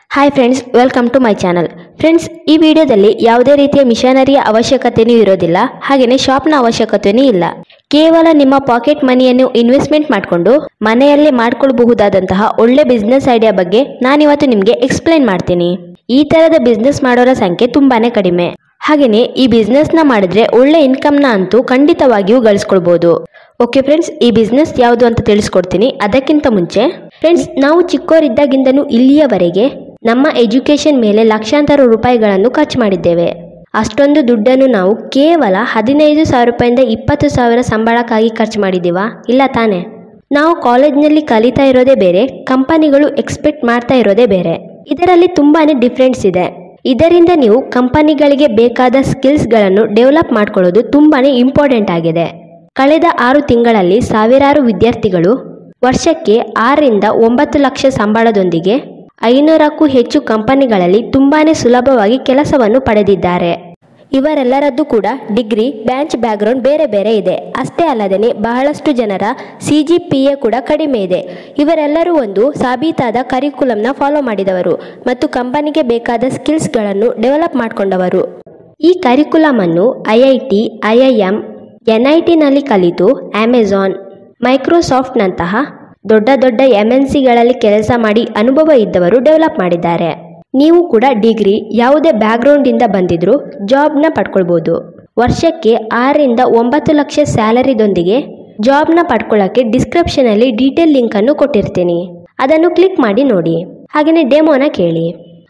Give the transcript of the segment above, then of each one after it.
hi friends welcome to my channel friends ಈ ವಿಡಿಯೋದಲ್ಲಿ ಯಾವುದೇ ರೀತಿಯ ಮಿಷನರಿಯ ಅವಶ್ಯಕತೆಯೂ ಇರೋದಿಲ್ಲ ಹಾಗೆಯೇ ಶಾಪ್ನ ಅವಶ್ಯಕತೆಯೂ ಇಲ್ಲ ಕೇವಲ ನಿಮ್ಮ ಪಾಕೆಟ್ ಮನಿಯನ್ನು ಇನ್ವೆಸ್ಟ್ಮೆಂಟ್ ಮಾಡಿಕೊಂಡು ಮನೆಯಲ್ಲೇ ಮಾಡ್ಕೊಳ್ಬಹುದಾದಂತಹ ಒಳ್ಳೆ ಬಿಸ್ನೆಸ್ ಐಡಿಯಾ ಬಗ್ಗೆ ನಾನಿವತ್ತು ನಿಮಗೆ ಎಕ್ಸ್ಪ್ಲೈನ್ ಮಾಡ್ತೀನಿ ಈ ಥರದ ಬಿಸ್ನೆಸ್ ಮಾಡೋರ ಸಂಖ್ಯೆ ತುಂಬಾನೇ ಕಡಿಮೆ ಹಾಗೆಯೇ ಈ ಬಿಸ್ನೆಸ್ನ ಮಾಡಿದ್ರೆ ಒಳ್ಳೆ ಇನ್ಕಮ್ನ ಅಂತೂ ಖಂಡಿತವಾಗಿಯೂ ಗಳಿಸ್ಕೊಳ್ಬೋದು ಓಕೆ ಫ್ರೆಂಡ್ಸ್ ಈ ಬಿಸ್ನೆಸ್ ಯಾವುದು ಅಂತ ತಿಳಿಸ್ಕೊಡ್ತೀನಿ ಅದಕ್ಕಿಂತ ಮುಂಚೆ ಫ್ರೆಂಡ್ಸ್ ನಾವು ಚಿಕ್ಕವರಿದ್ದಾಗಿಂದನೂ ಇಲ್ಲಿಯವರೆಗೆ ನಮ್ಮ ಎಜುಕೇಷನ್ ಮೇಲೆ ಲಕ್ಷಾಂತರ ರೂಪಾಯಿಗಳನ್ನು ಖರ್ಚು ಮಾಡಿದ್ದೇವೆ ಅಷ್ಟೊಂದು ದುಡ್ಡನ್ನು ನಾವು ಕೇವಲ ಹದಿನೈದು ಸಾವಿರ ರೂಪಾಯಿಂದ ಇಪ್ಪತ್ತು ಸಾವಿರ ಸಂಬಳಕ್ಕಾಗಿ ಖರ್ಚು ಮಾಡಿದ್ದೀವಾ ಇಲ್ಲ ತಾನೇ ನಾವು ಕಾಲೇಜ್ನಲ್ಲಿ ಕಲಿತಾ ಇರೋದೇ ಬೇರೆ ಕಂಪನಿಗಳು ಎಕ್ಸ್ಪೆಕ್ಟ್ ಮಾಡ್ತಾ ಇರೋದೇ ಬೇರೆ ಇದರಲ್ಲಿ ತುಂಬಾನೇ ಡಿಫ್ರೆನ್ಸ್ ಇದೆ ಇದರಿಂದ ನೀವು ಕಂಪನಿಗಳಿಗೆ ಬೇಕಾದ ಸ್ಕಿಲ್ಸ್ಗಳನ್ನು ಡೆವಲಪ್ ಮಾಡ್ಕೊಳ್ಳೋದು ತುಂಬಾನೇ ಇಂಪಾರ್ಟೆಂಟ್ ಆಗಿದೆ ಕಳೆದ ಆರು ತಿಂಗಳಲ್ಲಿ ಸಾವಿರಾರು ವಿದ್ಯಾರ್ಥಿಗಳು ವರ್ಷಕ್ಕೆ ಆರರಿಂದ ಒಂಬತ್ತು ಲಕ್ಷ ಸಂಬಳದೊಂದಿಗೆ ಐನೂರಕ್ಕೂ ಹೆಚ್ಚು ಕಂಪನಿಗಳಲ್ಲಿ ತುಂಬಾನೇ ಸುಲಭವಾಗಿ ಕೆಲಸವನ್ನು ಪಡೆದಿದ್ದಾರೆ ಇವರೆಲ್ಲರದ್ದು ಕೂಡ ಡಿಗ್ರಿ ಬ್ಯಾಂಚ್ ಬ್ಯಾಕ್ಗ್ರೌಂಡ್ ಬೇರೆ ಬೇರೆ ಇದೆ ಅಷ್ಟೇ ಅಲ್ಲದೆ ಬಹಳಷ್ಟು ಜನರ ಸಿ ಜಿ ಪಿ ಎ ಕೂಡ ಕಡಿಮೆ ಇದೆ ಇವರೆಲ್ಲರೂ ಒಂದು ಸಾಬೀತಾದ ಕರಿಕ್ಯುಲಮ್ನ ಫಾಲೋ ಮಾಡಿದವರು ಮತ್ತು ಕಂಪನಿಗೆ ಬೇಕಾದ ಸ್ಕಿಲ್ಸ್ಗಳನ್ನು ಡೆವಲಪ್ ಮಾಡಿಕೊಂಡವರು ಈ ಕರಿಕ್ಯುಲಮ್ ಅನ್ನು I I T I I M N I ಟಿನಲ್ಲಿ ಕಲಿತು ಅಮೆಜಾನ್ ಮೈಕ್ರೋಸಾಫ್ಟ್ನಂತಹ ದೊಡ್ಡ ದೊಡ್ಡ ಎಮ್ ಎನ್ ಸಿಗಳಲ್ಲಿ ಕೆಲಸ ಮಾಡಿ ಅನುಭವ ಇದ್ದವರು ಡೆವಲಪ್ ಮಾಡಿದ್ದಾರೆ ನೀವು ಕೂಡ ಡಿಗ್ರಿ ಯಾವುದೇ ಬ್ಯಾಕ್ಗ್ರೌಂಡಿಂದ ಬಂದಿದ್ರೂ ಜಾಬ್ನ ಪಡ್ಕೊಳ್ಬೋದು ವರ್ಷಕ್ಕೆ ಆರರಿಂದ ಒಂಬತ್ತು ಲಕ್ಷ ಸ್ಯಾಲರಿದೊಂದಿಗೆ ಜಾಬ್ನ ಪಡ್ಕೊಳ್ಳೋಕ್ಕೆ ಡಿಸ್ಕ್ರಿಪ್ಷನಲ್ಲಿ ಡೀಟೇಲ್ ಲಿಂಕನ್ನು ಕೊಟ್ಟಿರ್ತೀನಿ ಅದನ್ನು ಕ್ಲಿಕ್ ಮಾಡಿ ನೋಡಿ ಹಾಗೆಯೇ ಡೆಮೋನ ಕೇಳಿ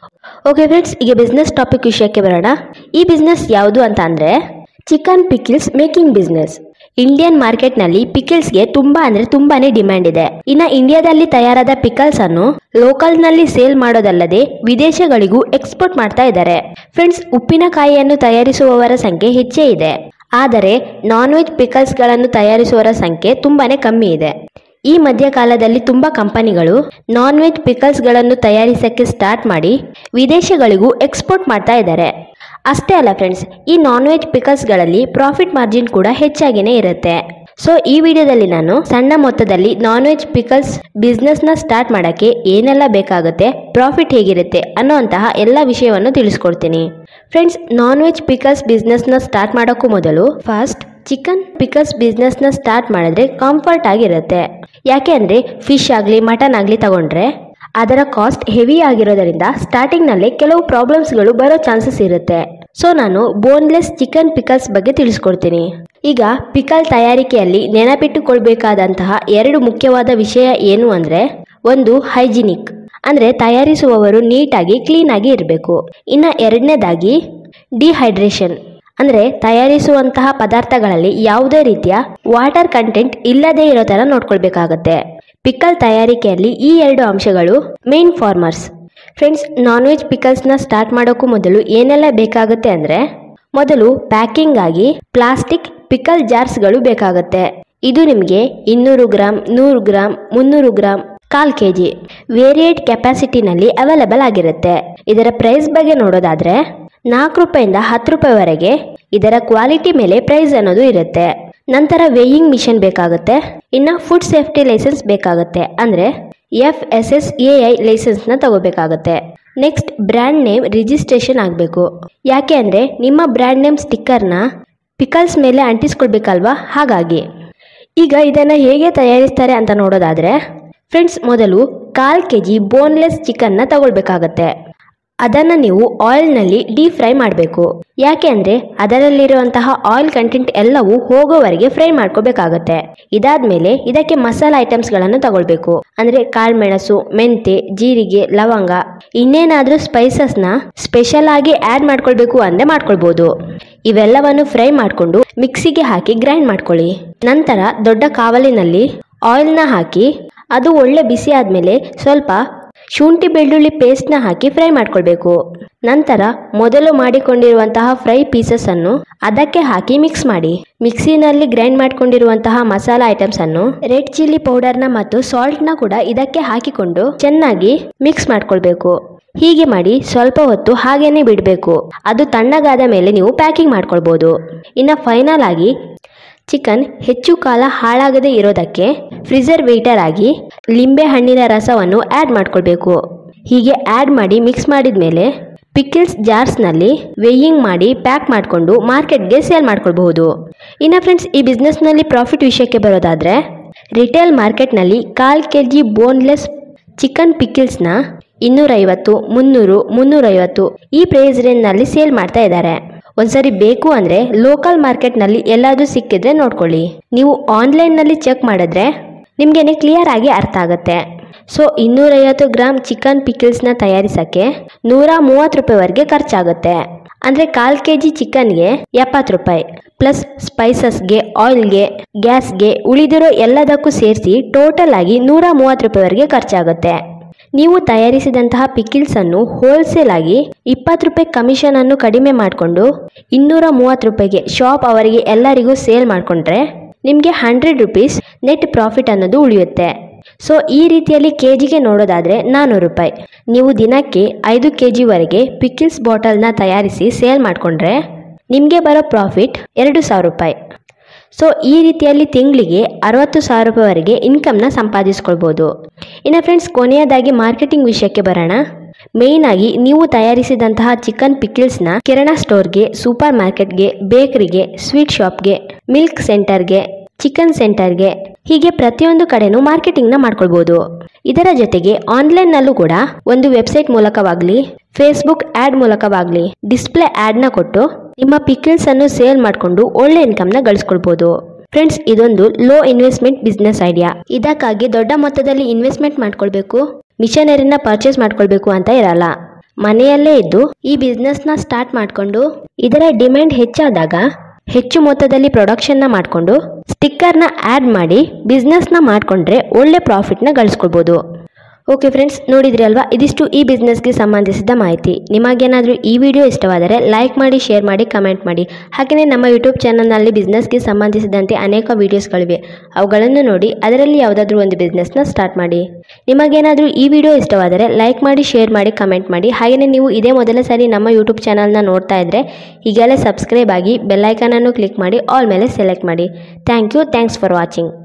ಓಕೆ ಫ್ರೆಂಡ್ಸ್ ಈಗ ಬಿಸ್ನೆಸ್ ಟಾಪಿಕ್ ವಿಷಯಕ್ಕೆ ಬರೋಣ ಈ ಬಿಸ್ನೆಸ್ ಯಾವುದು ಅಂತ ಅಂದರೆ chicken pickles making business Indian ಮಾರ್ಕೆಟ್ನಲ್ಲಿ ಪಿಕಲ್ಸ್ಗೆ ತುಂಬಾ ಅಂದ್ರೆ ತುಂಬಾನೇ ಡಿಮ್ಯಾಂಡ್ ಇದೆ ಇನ್ನ ಇಂಡಿಯಾದಲ್ಲಿ ತಯಾರಾದ ಪಿಕಲ್ಸ್ ಅನ್ನು ಲೋಕಲ್ನಲ್ಲಿ ಸೇಲ್ ಮಾಡೋದಲ್ಲದೆ ವಿದೇಶಗಳಿಗೂ ಎಕ್ಸ್ಪೋರ್ಟ್ ಮಾಡ್ತಾ ಇದ್ದಾರೆ ಫ್ರೆಂಡ್ಸ್ ಉಪ್ಪಿನಕಾಯಿಯನ್ನು ತಯಾರಿಸುವವರ ಸಂಖ್ಯೆ ಹೆಚ್ಚೇ ಇದೆ ಆದರೆ ನಾನ್ ವೆಜ್ ಪಿಕಲ್ಸ್ಗಳನ್ನು ತಯಾರಿಸುವವರ ಸಂಖ್ಯೆ ತುಂಬಾನೇ ಕಮ್ಮಿ ಇದೆ ಈ ಮಧ್ಯಕಾಲದಲ್ಲಿ ತುಂಬ ಕಂಪನಿಗಳು ನಾನ್ ವೆಜ್ ಪಿಕಲ್ಸ್ಗಳನ್ನು ತಯಾರಿಸಕ್ಕೆ ಸ್ಟಾರ್ಟ್ ಮಾಡಿ ವಿದೇಶಗಳಿಗೂ ಎಕ್ಸ್ಪೋರ್ಟ್ ಮಾಡ್ತಾ ಇದ್ದಾರೆ ಅಷ್ಟೇ ಅಲ್ಲ ಫ್ರೆಂಡ್ಸ್ ಈ ನಾನ್ ವೆಜ್ ಪಿಕಲ್ಸ್ಗಳಲ್ಲಿ ಪ್ರಾಫಿಟ್ ಮಾರ್ಜಿನ್ ಕೂಡ ಹೆಚ್ಚಾಗಿನೇ ಇರುತ್ತೆ ಸೊ ಈ ವಿಡಿಯೋದಲ್ಲಿ ನಾನು ಸಣ್ಣ ಮೊತ್ತದಲ್ಲಿ ನಾನ್ ವೆಜ್ ಪಿಕಲ್ಸ್ ಬಿಸ್ನೆಸ್ನ ಸ್ಟಾರ್ಟ್ ಮಾಡೋಕ್ಕೆ ಏನೆಲ್ಲ ಬೇಕಾಗುತ್ತೆ ಪ್ರಾಫಿಟ್ ಹೇಗಿರುತ್ತೆ ಅನ್ನೋಂತಹ ಎಲ್ಲ ವಿಷಯವನ್ನು ತಿಳಿಸ್ಕೊಡ್ತೀನಿ ಫ್ರೆಂಡ್ಸ್ ನಾನ್ ವೆಜ್ ಪಿಕಲ್ಸ್ ಬಿಸ್ನೆಸ್ನ ಸ್ಟಾರ್ಟ್ ಮಾಡೋಕ್ಕೂ ಮೊದಲು ಫಸ್ಟ್ ಚಿಕನ್ ಪಿಕಲ್ಸ್ ಬಿಸ್ನೆಸ್ನ ಸ್ಟಾರ್ಟ್ ಮಾಡಿದ್ರೆ ಕಂಫರ್ಟ್ ಆಗಿರುತ್ತೆ ಯಾಕೆ ಅಂದರೆ ಫಿಶ್ ಆಗಲಿ ಮಟನ್ ಆಗಲಿ ತಗೊಂಡ್ರೆ ಅದರ ಕಾಸ್ಟ್ ಹೆವಿ ಆಗಿರೋದರಿಂದ ಸ್ಟಾರ್ಟಿಂಗ್ನಲ್ಲೇ ಕೆಲವು ಪ್ರಾಬ್ಲಮ್ಸ್ಗಳು ಬರೋ ಚಾನ್ಸಸ್ ಇರುತ್ತೆ ಸೊ ನಾನು ಬೋನ್ಲೆಸ್ ಚಿಕನ್ ಪಿಕಲ್ಸ್ ಬಗ್ಗೆ ತಿಳಿಸ್ಕೊಡ್ತೀನಿ ಈಗ ಪಿಕಲ್ ತಯಾರಿಕೆಯಲ್ಲಿ ನೆನಪಿಟ್ಟುಕೊಳ್ಬೇಕಾದಂತಹ ಎರಡು ಮುಖ್ಯವಾದ ವಿಷಯ ಏನು ಅಂದರೆ ಒಂದು ಹೈಜಿನಿಕ್ ಅಂದರೆ ತಯಾರಿಸುವವರು ನೀಟಾಗಿ ಕ್ಲೀನಾಗಿ ಇರಬೇಕು ಇನ್ನು ಎರಡನೇದಾಗಿ ಡಿಹೈಡ್ರೇಷನ್ ಅಂದರೆ ತಯಾರಿಸುವಂತಹ ಪದಾರ್ಥಗಳಲ್ಲಿ ಯಾವುದೇ ರೀತಿಯ ವಾಟರ್ ಕಂಟೆಂಟ್ ಇಲ್ಲದೇ ಇರೋ ಥರ ನೋಡ್ಕೊಳ್ಬೇಕಾಗತ್ತೆ ಪಿಕಲ್ ತಯಾರಿಕೆಯಲ್ಲಿ ಈ ಎರಡು ಅಂಶಗಳು main farmers friends non veg ಪಿಕಲ್ಸ್ನ ಸ್ಟಾರ್ಟ್ ಮಾಡೋಕ್ಕೂ ಮೊದಲು ಏನೆಲ್ಲ ಬೇಕಾಗುತ್ತೆ ಅಂದರೆ ಮೊದಲು ಪ್ಯಾಕಿಂಗ್ ಆಗಿ ಪ್ಲಾಸ್ಟಿಕ್ ಪಿಕಲ್ ಜಾರ್ಸ್ಗಳು ಬೇಕಾಗುತ್ತೆ ಇದು ನಿಮಗೆ ಇನ್ನೂರು ಗ್ರಾಮ್ ನೂರು ಗ್ರಾಮ್ ಮುನ್ನೂರು ಗ್ರಾಮ್ ಕಾಲ್ ಕೆ ಜಿ ವೇರಿಯೇಟ್ ಕೆಪಾಸಿಟಿನಲ್ಲಿ ಅವೈಲೇಬಲ್ ಆಗಿರುತ್ತೆ ಇದರ ಪ್ರೈಸ್ ಬಗ್ಗೆ ನೋಡೋದಾದ್ರೆ ನಾಲ್ಕು ರೂಪಾಯಿಂದ ಹತ್ತು ರೂಪಾಯಿವರೆಗೆ ಇದರ ಕ್ವಾಲಿಟಿ ಮೇಲೆ ಪ್ರೈಸ್ ಅನ್ನೋದು ಇರುತ್ತೆ ನಂತರ ವೇಯಿಂಗ್ ಮಿಷನ್ ಬೇಕಾಗುತ್ತೆ ಇನ್ನು ಫುಡ್ ಸೇಫ್ಟಿ ಲೈಸೆನ್ಸ್ ಬೇಕಾಗುತ್ತೆ ಅಂದರೆ F S S A I ಲೈಸೆನ್ಸ್ನ ತಗೋಬೇಕಾಗುತ್ತೆ ನೆಕ್ಸ್ಟ್ ಬ್ರ್ಯಾಂಡ್ ನೇಮ್ ರಿಜಿಸ್ಟ್ರೇಷನ್ ಆಗಬೇಕು ಯಾಕೆ ಅಂದರೆ ನಿಮ್ಮ ಬ್ರ್ಯಾಂಡ್ ನೇಮ್ ಸ್ಟಿಕ್ಕರ್ನ ಪಿಕಲ್ಸ್ ಮೇಲೆ ಅಂಟಿಸ್ಕೊಳ್ಬೇಕಲ್ವಾ ಹಾಗಾಗಿ ಈಗ ಇದನ್ನು ಹೇಗೆ ತಯಾರಿಸ್ತಾರೆ ಅಂತ ನೋಡೋದಾದರೆ ಫ್ರೆಂಡ್ಸ್ ಮೊದಲು ಕಾಲ್ ಕೆ ಜಿ ಬೋನ್ಲೆಸ್ ಚಿಕನ್ನ ತಗೊಳ್ಬೇಕಾಗತ್ತೆ ಅದನ್ನು ನೀವು ಆಯಿಲ್ನಲ್ಲಿ ಡೀಪ್ ಫ್ರೈ ಮಾಡಬೇಕು ಯಾಕೆ ಅಂದರೆ ಅದರಲ್ಲಿರುವಂತಹ ಆಯಿಲ್ ಕಂಟೆಂಟ್ ಎಲ್ಲವೂ ಹೋಗೋವರೆಗೆ ಫ್ರೈ ಮಾಡ್ಕೋಬೇಕಾಗತ್ತೆ ಇದಾದ್ಮೇಲೆ ಇದಕ್ಕೆ ಮಸಾಲ ಐಟಮ್ಸ್ಗಳನ್ನು ತಗೊಳ್ಬೇಕು ಅಂದರೆ ಕಾಳುಮೆಣಸು ಮೆಂತೆ ಜೀರಿಗೆ ಲವಂಗ ಇನ್ನೇನಾದರೂ ಸ್ಪೈಸಸ್ನ ಸ್ಪೆಷಲ್ ಆಗಿ ಆ್ಯಡ್ ಮಾಡ್ಕೊಳ್ಬೇಕು ಅಂದರೆ ಮಾಡ್ಕೊಳ್ಬೋದು ಇವೆಲ್ಲವನ್ನು ಫ್ರೈ ಮಾಡಿಕೊಂಡು ಮಿಕ್ಸಿಗೆ ಹಾಕಿ ಗ್ರೈಂಡ್ ಮಾಡ್ಕೊಳ್ಳಿ ನಂತರ ದೊಡ್ಡ ಕಾವಲಿನಲ್ಲಿ ಆಯಿಲ್ನ ಹಾಕಿ ಅದು ಒಳ್ಳೆ ಬಿಸಿ ಆದಮೇಲೆ ಸ್ವಲ್ಪ ಶುಂಠಿ ಬೆಳ್ಳುಳ್ಳಿ ಪೇಸ್ಟ್ನ ಹಾಕಿ ಫ್ರೈ ಮಾಡ್ಕೊಳ್ಬೇಕು ನಂತರ ಮೊದಲು ಮಾಡಿಕೊಂಡಿರುವಂತಹ ಫ್ರೈ ಪೀಸಸ್ ಅನ್ನು ಅದಕ್ಕೆ ಹಾಕಿ ಮಿಕ್ಸ್ ಮಾಡಿ ಮಿಕ್ಸಿನಲ್ಲಿ ಗ್ರೈಂಡ್ ಮಾಡ್ಕೊಂಡಿರುವಂತಹ ಮಸಾಲ ಐಟಮ್ಸ್ ಅನ್ನು ರೆಡ್ ಚಿಲ್ಲಿ ಪೌಡರ್ನ ಮತ್ತು ಸಾಲ್ಟ್ನ ಕೂಡ ಇದಕ್ಕೆ ಹಾಕಿಕೊಂಡು ಚೆನ್ನಾಗಿ ಮಿಕ್ಸ್ ಮಾಡ್ಕೊಳ್ಬೇಕು ಹೀಗೆ ಮಾಡಿ ಸ್ವಲ್ಪ ಹೊತ್ತು ಹಾಗೇನೆ ಬಿಡಬೇಕು ಅದು ತಣ್ಣಗಾದ ಮೇಲೆ ನೀವು ಪ್ಯಾಕಿಂಗ್ ಮಾಡ್ಕೊಳ್ಬೋದು ಇನ್ನು ಫೈನಲ್ ಆಗಿ ಚಿಕನ್ ಹೆಚ್ಚು ಕಾಲ ಹಾಳಾಗದೇ ಇರೋದಕ್ಕೆ ಫ್ರಿಜರ್ ವೇಟರ್ ಆಗಿ ಲಿಂಬೆ ಹಣ್ಣಿನ ರಸವನ್ನು ಆ್ಯಡ್ ಮಾಡ್ಕೊಳ್ಬೇಕು ಹೀಗೆ ಆ್ಯಡ್ ಮಾಡಿ ಮಿಕ್ಸ್ ಮಾಡಿದ ಮೇಲೆ ಪಿಕ್ಕಿಲ್ಸ್ ಜಾರ್ಸ್ನಲ್ಲಿ ವೇಯಿಂಗ್ ಮಾಡಿ ಪ್ಯಾಕ್ ಮಾಡಿಕೊಂಡು ಮಾರ್ಕೆಟ್ಗೆ ಸೇಲ್ ಮಾಡ್ಕೊಳ್ಬಹುದು ಇನ್ನು ಫ್ರೆಂಡ್ಸ್ ಈ ಬಿಸ್ನೆಸ್ನಲ್ಲಿ ಪ್ರಾಫಿಟ್ ವಿಷಯಕ್ಕೆ ಬರೋದಾದರೆ ರಿಟೇಲ್ ಮಾರ್ಕೆಟ್ನಲ್ಲಿ ಕಾಲ್ ಕೆ ಜಿ ಬೋನ್ಲೆಸ್ ಚಿಕನ್ ಪಿಕ್ಕಿಲ್ಸ್ನ ಇನ್ನೂರೈವತ್ತು ಮುನ್ನೂರು ಮುನ್ನೂರೈವತ್ತು ಈ ಪ್ರೈಸ್ ರೇಂಜ್ನಲ್ಲಿ ಸೇಲ್ ಮಾಡ್ತಾ ಇದ್ದಾರೆ ಒಂದ್ಸರಿ ಬೇಕು ಅಂದರೆ ಲೋಕಲ್ ಮಾರ್ಕೆಟ್ನಲ್ಲಿ ಎಲ್ಲಾದರೂ ಸಿಕ್ಕಿದ್ರೆ ನೋಡ್ಕೊಳ್ಳಿ ನೀವು ಆನ್ಲೈನ್ನಲ್ಲಿ ಚೆಕ್ ಮಾಡಿದ್ರೆ ನಿಮಗೇನೆ ಕ್ಲಿಯರ್ ಆಗಿ ಅರ್ಥ ಆಗುತ್ತೆ ಸೊ ಇನ್ನೂರೈವತ್ತು ಗ್ರಾಮ್ ಚಿಕನ್ ಪಿಕ್ಕಿಲ್ಸ್ನ ತಯಾರಿಸೋಕ್ಕೆ ನೂರ ಮೂವತ್ತು ರೂಪಾಯಿವರೆಗೆ ಖರ್ಚಾಗುತ್ತೆ ಅಂದರೆ ಕಾಲು ಕೆ ಜಿ ಚಿಕನ್ಗೆ ಎಪ್ಪತ್ತು ರೂಪಾಯಿ ಪ್ಲಸ್ ಸ್ಪೈಸಸ್ಗೆ ಆಯಿಲ್ಗೆ ಗ್ಯಾಸ್ಗೆ ಉಳಿದಿರೋ ಎಲ್ಲದಕ್ಕೂ ಸೇರಿಸಿ ಟೋಟಲ್ ಆಗಿ ನೂರ ಮೂವತ್ತು ರೂಪಾಯಿವರೆಗೆ ಖರ್ಚಾಗುತ್ತೆ ನೀವು ತಯಾರಿಸಿದಂತಹ ಪಿಕಿಲ್ಸನ್ನು ಹೋಲ್ಸೇಲ್ ಆಗಿ ಇಪ್ಪತ್ತು ರೂಪಾಯಿ ಕಮಿಷನ್ ಅನ್ನು ಕಡಿಮೆ ಮಾಡಿಕೊಂಡು ಇನ್ನೂರ ಮೂವತ್ತು ರೂಪಾಯಿಗೆ ಶಾಪ್ ಅವರಿಗೆ ಎಲ್ಲರಿಗೂ ಸೇಲ್ ಮಾಡಿಕೊಂಡ್ರೆ ನಿಮಗೆ ಹಂಡ್ರೆಡ್ ರುಪೀಸ್ ನೆಟ್ ಪ್ರಾಫಿಟ್ ಅನ್ನೋದು ಉಳಿಯುತ್ತೆ ಸೊ ಈ ರೀತಿಯಲ್ಲಿ ಕೆ ಜಿಗೆ ನೋಡೋದಾದರೆ ನಾನ್ನೂರು ರೂಪಾಯಿ ನೀವು ದಿನಕ್ಕೆ ಐದು ಕೆ ಜಿವರೆಗೆ ಪಿಕಿಲ್ಸ್ ಬಾಟಲ್ನ ತಯಾರಿಸಿ ಸೇಲ್ ಮಾಡಿಕೊಂಡ್ರೆ ನಿಮಗೆ ಬರೋ ಪ್ರಾಫಿಟ್ ಎರಡು ಸಾವಿರ ರೂಪಾಯಿ ಸೊ ಈ ರೀತಿಯಲ್ಲಿ ತಿಂಗಳಿಗೆ ಅರವತ್ತು ಸಾವಿರ ರೂಪಾಯಿವರೆಗೆ ಇನ್ಕಮ್ನ ಸಂಪಾದಿಸ್ಕೊಳ್ಬೋದು ಇನ್ನು ಫ್ರೆಂಡ್ಸ್ ಕೊನೆಯದಾಗಿ ಮಾರ್ಕೆಟಿಂಗ್ ವಿಷಯಕ್ಕೆ ಬರೋಣ ಮೇಯ್ನ್ ಆಗಿ ನೀವು ತಯಾರಿಸಿದಂತಹ ಚಿಕನ್ ಪಿಕಿಲ್ಸ್ನ ಕಿರಾಣಾ ಸ್ಟೋರ್ಗೆ ಸೂಪರ್ ಮಾರ್ಕೆಟ್ಗೆ ಬೇಕರಿಗೆ ಸ್ವೀಟ್ ಶಾಪ್ಗೆ ಮಿಲ್ಕ್ ಸೆಂಟರ್ಗೆ ಚಿಕನ್ ಸೆಂಟರ್ಗೆ ಹೀಗೆ ಪ್ರತಿಯೊಂದು ಕಡೆನೂ ಮಾರ್ಕೆಟಿಂಗ್ನ ಮಾಡ್ಕೊಳ್ಬೋದು ಇದರ ಜೊತೆಗೆ ಆನ್ಲೈನ್ನಲ್ಲೂ ಕೂಡ ಒಂದು ವೆಬ್ಸೈಟ್ ಮೂಲಕವಾಗಲಿ ಫೇಸ್ಬುಕ್ ಆ್ಯಡ್ ಮೂಲಕವಾಗಲಿ ಡಿಸ್ಪ್ಲೇ ಆ್ಯಡ್ನ ಕೊಟ್ಟು ನಿಮ್ಮ ಪಿಕಿಲ್ಸ್ ಅನ್ನು ಸೇಲ್ ಮಾಡಿಕೊಂಡು ಒಳ್ಳೆ ಇನ್ಕಮ್ನ ಗಳಿಸ್ಕೊಳ್ಬೋದು ಫ್ರೆಂಡ್ಸ್ ಇದೊಂದು ಲೋ ಇನ್ವೆಸ್ಟ್ಮೆಂಟ್ ಬಿಸ್ನೆಸ್ ಐಡಿಯಾ ಇದಕ್ಕಾಗಿ ದೊಡ್ಡ ಮೊತ್ತದಲ್ಲಿ ಇನ್ವೆಸ್ಟ್ಮೆಂಟ್ ಮಾಡ್ಕೊಳ್ಬೇಕು ಮಿಷನರಿನ ಪರ್ಚೇಸ್ ಮಾಡ್ಕೊಳ್ಬೇಕು ಅಂತ ಇರಲ್ಲ ಮನೆಯಲ್ಲೇ ಇದ್ದು ಈ ಬಿಸ್ನೆಸ್ನ ಸ್ಟಾರ್ಟ್ ಮಾಡಿಕೊಂಡು ಇದರ ಡಿಮ್ಯಾಂಡ್ ಹೆಚ್ಚಾದಾಗ ಹೆಚ್ಚು ಮೊತ್ತದಲ್ಲಿ ಪ್ರೊಡಕ್ಷನ್ನ ಮಾಡಿಕೊಂಡು ಸ್ಟಿಕ್ಕರ್ನ ಆ್ಯಡ್ ಮಾಡಿ ಬಿಸ್ನೆಸ್ನ ಮಾಡಿಕೊಂಡ್ರೆ ಒಳ್ಳೆ ಪ್ರಾಫಿಟ್ನ ಗಳಿಸ್ಕೊಳ್ಬೋದು ಓಕೆ ಫ್ರೆಂಡ್ಸ್ ನೋಡಿದ್ರಿ ಅಲ್ವಾ ಇದಿಷ್ಟು ಈ ಬಿಸ್ನೆಸ್ಗೆ ಸಂಬಂಧಿಸಿದ ಮಾಹಿತಿ ನಿಮಗೇನಾದರೂ ಈ ವಿಡಿಯೋ ಇಷ್ಟವಾದರೆ ಲೈಕ್ ಮಾಡಿ ಶೇರ್ ಮಾಡಿ ಕಮೆಂಟ್ ಮಾಡಿ ಹಾಗೆಯೇ ನಮ್ಮ ಯೂಟ್ಯೂಬ್ ಚಾನಲ್ನಲ್ಲಿ ಬಿಸ್ನೆಸ್ಗೆ ಸಂಬಂಧಿಸಿದಂತೆ ಅನೇಕ ವೀಡಿಯೋಸ್ಗಳಿವೆ ಅವುಗಳನ್ನು ನೋಡಿ ಅದರಲ್ಲಿ ಯಾವುದಾದ್ರೂ ಒಂದು ಬಿಸ್ನೆಸ್ನ ಸ್ಟಾರ್ಟ್ ಮಾಡಿ ನಿಮಗೇನಾದರೂ ಈ ವಿಡಿಯೋ ಇಷ್ಟವಾದರೆ ಲೈಕ್ ಮಾಡಿ ಶೇರ್ ಮಾಡಿ ಕಮೆಂಟ್ ಮಾಡಿ ಹಾಗೆಯೇ ನೀವು ಇದೇ ಮೊದಲ ಸಾರಿ ನಮ್ಮ ಯೂಟ್ಯೂಬ್ ಚಾನಲ್ನ ನೋಡ್ತಾ ಇದ್ದರೆ ಈಗಲೇ ಸಬ್ಸ್ಕ್ರೈಬ್ ಆಗಿ ಬೆಲ್ಲೈಕನನ್ನು ಕ್ಲಿಕ್ ಮಾಡಿ ಆಲ್ ಮೇಲೆ ಸೆಲೆಕ್ಟ್ ಮಾಡಿ thank you thanks for watching